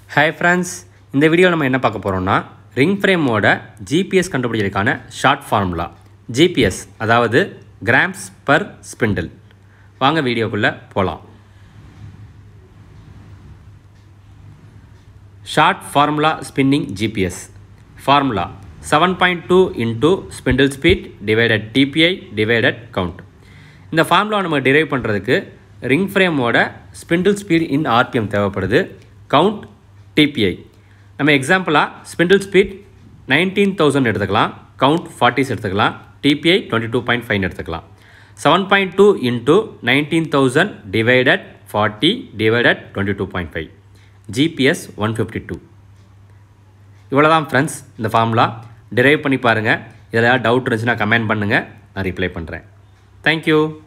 hi friends இந்த video நம்ம என்ன பார்க்க போகிறோம்னா ரிங் ஃப்ரேமோட ஜிபிஎஸ் கண்டுபிடிக்கிறதுக்கான ஷார்ட் ஃபார்முலா ஜிபிஎஸ் அதாவது கிராம்ஸ் பர் ஸ்பிண்டில் வாங்க வீடியோக்குள்ளே போகலாம் short formula spinning GPS formula seven point two into spindle speed divided TPI divided count இந்த ஃபார்முலா நம்ம டிரைவ் பண்ணுறதுக்கு ரிங் ஃப்ரேமோட ஸ்பிண்டில் ஸ்பீட் இன் ஆர்பிஎம் தேவைப்படுது கவுண்ட் டிபிஐ நம்ம எக்ஸாம்பிளாக ஸ்பிண்டில் ஸ்பீட் நைன்டீன் தௌசண்ட் எடுத்துக்கலாம் கவுண்ட் ஃபார்ட்டிஸ் எடுத்துக்கலாம் TPI twenty two point five எடுத்துக்கலாம் seven point two into nineteen thousand divided forty divided twenty two point five GPS one fifty two இவ்வளோ தான் friends இந்த formula drive பண்ணி பாருங்கள் இதில் ஏதாவது டவுட் இருந்துச்சுன்னா கமெண்ட் பண்ணுங்கள் நான் ரிப்ளை பண்ணுறேன் தேங்க்யூ